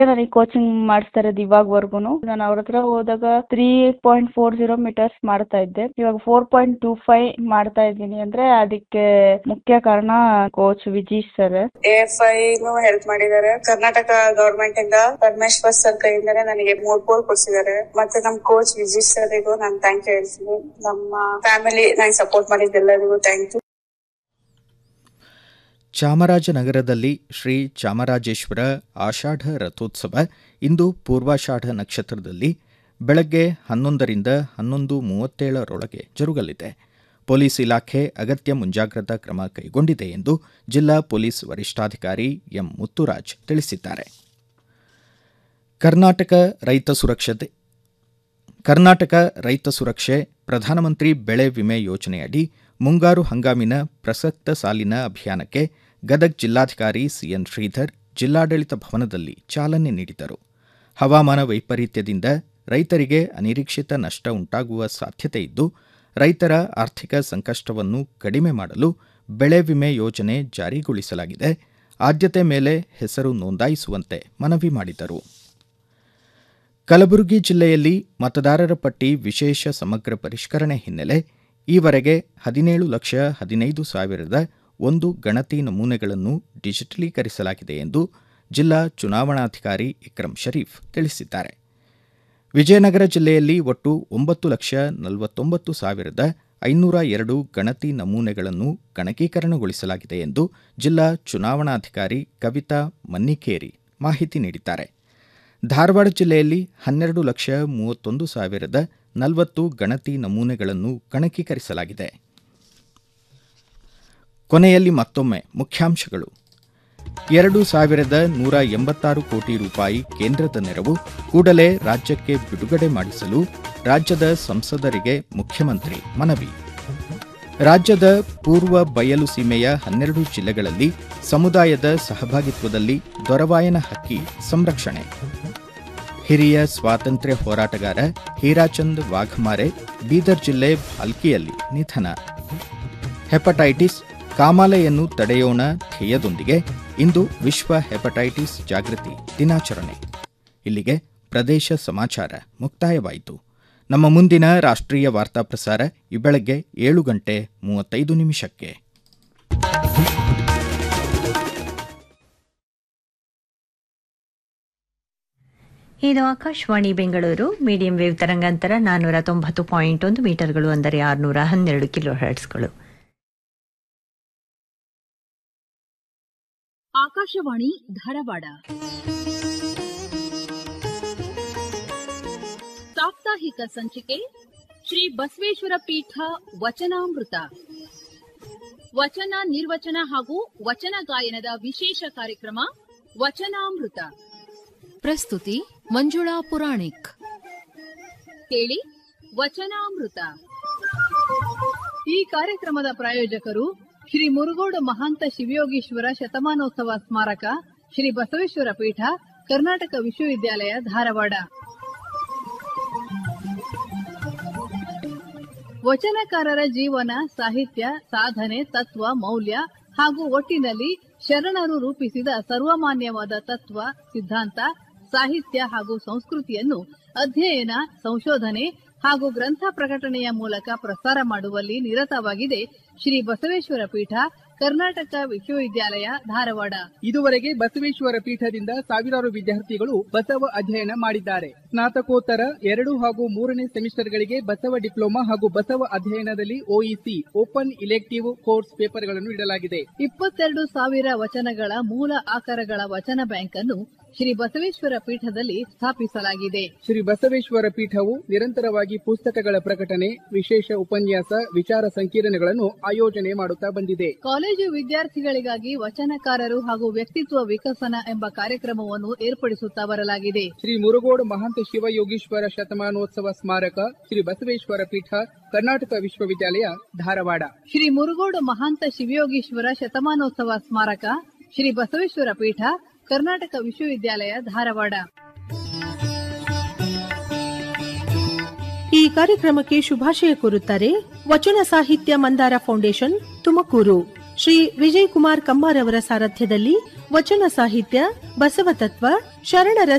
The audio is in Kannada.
ನನಗೆ ಕೋಚಿಂಗ್ ಮಾಡಿಸ್ತಾ ಇರೋದು ಇವಾಗವರೆಗೂ ನಾನು ಅವ್ರ ಹತ್ರ ಹೋದಾಗ three point four zero metres ಮಾಡ್ತಾ ಇದ್ದೆ ಇವಾಗ ಫೋರ್ ಪಾಯಿಂಟ್ ಟೂ ಫೈವ್ ಮಾಡ್ತಾ ಇದ್ದೀನಿ ಅಂದ್ರೆ ಅದಕ್ಕೆ ಮುಖ್ಯ ಕಾರಣ coach Vijeesh sir AFI help ಮಾಡಿದ್ದಾರೆ ಕರ್ನಾಟಕ ಗವರ್ಮೆಂಟ್ ಇಂದ ಪರಮೇಶ್ವರ್ ಸರ್ ಕೈಯಿಂದಾನೆ ನನಗೆ ಮೂರ್ ಬೋಲ್ ಕೊಡ್ಸಿದ್ದಾರೆ ಮತ್ತೆ ನಮ್ ಕೋಚ್ ವಿಜಯ್ ಸರ್ಗೂ ನಾನು ಥ್ಯಾಂಕ್ ಯು ಹೇಳ್ತೀನಿ ನಮ್ಮ ಫ್ಯಾಮಿಲಿ ನಂಗೆ ಸಪೋರ್ಟ್ ಮಾಡಿದ್ದೆಲ್ಲರಿಗೂ ಥ್ಯಾಂಕ್ ಯು ಚಾಮರಾಜನಗರದಲ್ಲಿ ಶ್ರೀ ಚಾಮರಾಜೇಶ್ವರ ಆಷಾಢ ರಥೋತ್ಸವ ಇಂದು ಪೂರ್ವಾಷಾಢ ನಕ್ಷತ್ರದಲ್ಲಿ ಬೆಳಗ್ಗೆ ಹನ್ನೊಂದರಿಂದ ಹನ್ನೊಂದು ಮೂವತ್ತೇಳರೊಳಗೆ ಜರುಗಲಿದೆ ಪೊಲೀಸ್ ಇಲಾಖೆ ಅಗತ್ಯ ಮುಂಜಾಗ್ರತಾ ಕ್ರಮ ಕೈಗೊಂಡಿದೆ ಎಂದು ಜಿಲ್ಲಾ ಪೊಲೀಸ್ ವರಿಷ್ಠಾಧಿಕಾರಿ ಎಂ ಮುತ್ತುರಾಜ್ ತಿಳಿಸಿದ್ದಾರೆ ಕರ್ನಾಟಕ ರೈತ ಸುರಕ್ಷತೆ ಕರ್ನಾಟಕ ರೈತ ಸುರಕ್ಷೆ ಪ್ರಧಾನಮಂತ್ರಿ ಬೆಳೆ ವಿಮೆ ಯೋಜನೆಯಡಿ ಮುಂಗಾರು ಹಂಗಾಮಿನ ಪ್ರಸಕ್ತ ಸಾಲಿನ ಅಭಿಯಾನಕ್ಕೆ ಗದಗ್ ಜಿಲ್ಲಾಧಿಕಾರಿ ಸಿಎನ್ ಶ್ರೀಧರ್ ಜಿಲ್ಲಾಡಳಿತ ಭವನದಲ್ಲಿ ಚಾಲನೆ ನೀಡಿದರು ಹವಾಮಾನ ವೈಪರೀತ್ಯದಿಂದ ರೈತರಿಗೆ ಅನಿರೀಕ್ಷಿತ ನಷ್ಟ ಉಂಟಾಗುವ ಸಾಧ್ಯತೆ ಇದ್ದು ರೈತರ ಆರ್ಥಿಕ ಸಂಕಷ್ಟವನ್ನು ಕಡಿಮೆ ಮಾಡಲು ಬೆಳೆ ವಿಮೆ ಯೋಜನೆ ಜಾರಿಗೊಳಿಸಲಾಗಿದೆ ಆದ್ಯತೆ ಮೇಲೆ ಹೆಸರು ನೋಂದಾಯಿಸುವಂತೆ ಮನವಿ ಮಾಡಿದರು ಕಲಬುರಗಿ ಜಿಲ್ಲೆಯಲ್ಲಿ ಮತದಾರರ ಪಟ್ಟಿ ವಿಶೇಷ ಸಮಗ್ರ ಪರಿಷ್ಕರಣೆ ಹಿನ್ನೆಲೆ ಈವರೆಗೆ ಹದಿನೇಳು ಲಕ್ಷ ಹದಿನೈದು ಸಾವಿರದ ಒಂದು ಗಣತಿ ನಮೂನೆಗಳನ್ನು ಡಿಜಿಟಲೀಕರಿಸಲಾಗಿದೆ ಎಂದು ಜಿಲ್ಲಾ ಚುನಾವಣಾಧಿಕಾರಿ ಇಕ್ರಂ ಶರೀಫ್ ತಿಳಿಸಿದ್ದಾರೆ ವಿಜಯನಗರ ಜಿಲ್ಲೆಯಲ್ಲಿ ಒಟ್ಟು ಒಂಬತ್ತು ಲಕ್ಷ ನಲವತ್ತೊಂಬತ್ತು ಸಾವಿರದ ಐನೂರ ಎರಡು ಗಣತಿ ನಮೂನೆಗಳನ್ನು ಗಣಕೀಕರಣಗೊಳಿಸಲಾಗಿದೆ ಎಂದು ಜಿಲ್ಲಾ ಚುನಾವಣಾಧಿಕಾರಿ ಕವಿತಾ ಮನ್ನಿಕೇರಿ ಮಾಹಿತಿ ನೀಡಿದ್ದಾರೆ ಧಾರವಾಡ ಜಿಲ್ಲೆಯಲ್ಲಿ ಹನ್ನೆರಡು ಲಕ್ಷ ಮೂವತ್ತೊಂದು ಸಾವಿರದ ನಲವತ್ತು ಗಣತಿ ನಮೂನೆಗಳನ್ನು ಗಣಕೀಕರಿಸಲಾಗಿದೆ ಕೊನೆಯಲ್ಲಿ ಮತ್ತೊಮ್ಮೆ ಮುಖ್ಯಾಂಶಗಳು ಎರಡು ಸಾವಿರದ ನೂರ ಎಂಬತ್ತಾರು ಕೋಟಿ ರೂಪಾಯಿ ಕೇಂದ್ರದ ನೆರವು ಕೂಡಲೇ ರಾಜ್ಯಕ್ಕೆ ಬಿಡುಗಡೆ ಮಾಡಿಸಲು ರಾಜ್ಯದ ಸಂಸದರಿಗೆ ಮುಖ್ಯಮಂತ್ರಿ ಮನವಿ ರಾಜ್ಯದ ಪೂರ್ವ ಬಯಲು ಸೀಮೆಯ ಹನ್ನೆರಡು ಜಿಲ್ಲೆಗಳಲ್ಲಿ ಸಮುದಾಯದ ಸಹಭಾಗಿತ್ವದಲ್ಲಿ ದೊರವಾಯನ ಹಕ್ಕಿ ಸಂರಕ್ಷಣೆ ಹಿರಿಯ ಸ್ವಾತಂತ್ರ್ಯ ಹೋರಾಟಗಾರ ಹೀರಾಚಂದ್ ವಾಘಮಾರೆ ಬೀದರ್ ಜಿಲ್ಲೆ ಭಾಲ್ಕಿಯಲ್ಲಿ ನಿಧನ ಹೆಪಟೈಟಿಸ್ ಕಾಮಾಲೆಯನ್ನು ತಡೆಯೋಣ ಧ್ಯೇಯದೊಂದಿಗೆ ಇಂದು ವಿಶ್ವ ಹೆಪಟೈಟಿಸ್ ಜಾಗೃತಿ ದಿನಾಚರಣೆ ಇಲ್ಲಿಗೆ ಪ್ರದೇಶ ಸಮಾಚಾರ ಮುಕ್ತಾಯವಾಯಿತು ನಮ್ಮ ಮುಂದಿನ ರಾಷ್ಟ್ರೀಯ ವಾರ್ತಾ ಪ್ರಸಾರ ಈ ಬೆಳಗ್ಗೆ ಏಳು ಗಂಟೆ ಮೂವತ್ತೈದು ನಿಮಿಷಕ್ಕೆ ಇದು ಆಕಾಶವಾಣಿ ಬೆಂಗಳೂರು ಮೀಡಿಯಂ ವೇವ್ ತರಂಗಾಂತರ ನಾನ್ನೂರ ತೊಂಬತ್ತು ಪಾಯಿಂಟ್ ಒಂದು ಮೀಟರ್ಗಳು ಅಂದರೆ ಆರುನೂರ ಹನ್ನೆರಡು ಕಿಲೋ ಹರ್ಟ್ಸ್ಗಳು ಆಕಾಶವಾಣಿ ಧಾರವಾಡ ಸಾಪ್ತಾಹಿಕ ಸಂಚಿಕೆ ಶ್ರೀ ಬಸವೇಶ್ವರ ಪೀಠ ವಚನಾಮೃತ ವಚನ ನಿರ್ವಚನ ಹಾಗೂ ವಚನ ಗಾಯನದ ವಿಶೇಷ ಕಾರ್ಯಕ್ರಮ ವಚನಾಮೃತ ಪ್ರಸ್ತುತಿ ಮಂಜುಳಾ ಪುರಾಣಿಕ್ ಕೇಳಿ ವಚನಾಮೃತ ಈ ಕಾರ್ಯಕ್ರಮದ ಪ್ರಾಯೋಜಕರು ಶ್ರೀ ಮುರುಗೋಡು ಮಹಾಂತ ಶಿವಯೋಗೀಶ್ವರ ಶತಮಾನೋತ್ಸವ ಸ್ಮಾರಕ ಶ್ರೀ ಬಸವೇಶ್ವರ ಪೀಠ ಕರ್ನಾಟಕ ವಿಶ್ವವಿದ್ಯಾಲಯ ಧಾರವಾಡ ವಚನಕಾರರ ಜೀವನ ಸಾಹಿತ್ಯ ಸಾಧನೆ ತತ್ವ ಮೌಲ್ಯ ಹಾಗೂ ಒಟ್ಟಿನಲ್ಲಿ ಶರಣರು ರೂಪಿಸಿದ ಸರ್ವಮಾನ್ಯವಾದ ತತ್ವ ಸಿದ್ಧಾಂತ ಸಾಹಿತ್ಯ ಹಾಗೂ ಸಂಸ್ಕೃತಿಯನ್ನು ಅಧ್ಯಯನ ಸಂಶೋಧನೆ ಹಾಗೂ ಗ್ರಂಥ ಪ್ರಕಟಣೆಯ ಮೂಲಕ ಪ್ರಸಾರ ಮಾಡುವಲ್ಲಿ ನಿರತವಾಗಿದೆ ಶ್ರೀ ಬಸವೇಶ್ವರ ಪೀಠ ಕರ್ನಾಟಕ ವಿಶ್ವವಿದ್ಯಾಲಯ ಧಾರವಾಡ ಇದುವರೆಗೆ ಬಸವೇಶ್ವರ ಪೀಠದಿಂದ ಸಾವಿರಾರು ವಿದ್ಯಾರ್ಥಿಗಳು ಬಸವ ಅಧ್ಯಯನ ಮಾಡಿದ್ದಾರೆ ಸ್ನಾತಕೋತ್ತರ ಎರಡು ಹಾಗೂ ಮೂರನೇ ಸೆಮಿಸ್ಟರ್ಗಳಿಗೆ ಬಸವ ಡಿಪ್ಲೊಮಾ ಹಾಗೂ ಬಸವ ಅಧ್ಯಯನದಲ್ಲಿ ಒಇಸಿ ಓಪನ್ ಇಲೆಕ್ಟಿವ್ ಕೋರ್ಸ್ ಪೇಪರ್ಗಳನ್ನು ಇಡಲಾಗಿದೆ ಇಪ್ಪತ್ತೆರಡು ಸಾವಿರ ವಚನಗಳ ಮೂಲ ಆಕಾರಗಳ ವಚನ ಬ್ಯಾಂಕ್ ಅನ್ನು ಶ್ರೀ ಬಸವೇಶ್ವರ ಪೀಠದಲ್ಲಿ ಸ್ಥಾಪಿಸಲಾಗಿದೆ ಶ್ರೀ ಬಸವೇಶ್ವರ ಪೀಠವು ನಿರಂತರವಾಗಿ ಪುಸ್ತಕಗಳ ಪ್ರಕಟಣೆ ವಿಶೇಷ ಉಪನ್ಯಾಸ ವಿಚಾರ ಸಂಕಿರಣಗಳನ್ನು ಆಯೋಜನೆ ಮಾಡುತ್ತಾ ಬಂದಿದೆ ಕಾಲೇಜು ವಿದ್ಯಾರ್ಥಿಗಳಿಗಾಗಿ ವಚನಕಾರರು ಹಾಗೂ ವ್ಯಕ್ತಿತ್ವ ವಿಕಸನ ಎಂಬ ಕಾರ್ಯಕ್ರಮವನ್ನು ಏರ್ಪಡಿಸುತ್ತಾ ಬರಲಾಗಿದೆ ಶ್ರೀ ಮುರುಗೋಡು ಮಹಾಂತ ಶಿವಯೋಗೀಶ್ವರ ಶತಮಾನೋತ್ಸವ ಸ್ಮಾರಕ ಶ್ರೀ ಬಸವೇಶ್ವರ ಪೀಠ ಕರ್ನಾಟಕ ವಿಶ್ವವಿದ್ಯಾಲಯ ಧಾರವಾಡ ಶ್ರೀ ಮುರುಗೋಡು ಮಹಾಂತ ಶಿವಯೋಗೀಶ್ವರ ಶತಮಾನೋತ್ಸವ ಸ್ಮಾರಕ ಶ್ರೀ ಬಸವೇಶ್ವರ ಪೀಠ ಕರ್ನಾಟಕ ವಿಶ್ವವಿದ್ಯಾಲಯ ಧಾರವಾಡ ಈ ಕಾರ್ಯಕ್ರಮಕ್ಕೆ ಶುಭಾಶಯ ಕೋರುತ್ತಾರೆ ವಚನ ಸಾಹಿತ್ಯ ಮಂದಾರ ಫೌಂಡೇಶನ್ ತುಮಕೂರು ಶ್ರೀ ವಿಜಯ್ ಕುಮಾರ್ ಕಮ್ಮಾರ್ ಅವರ ಸಾರಥ್ಯದಲ್ಲಿ ವಚನ ಸಾಹಿತ್ಯ ಬಸವತತ್ವ ಶರಣರ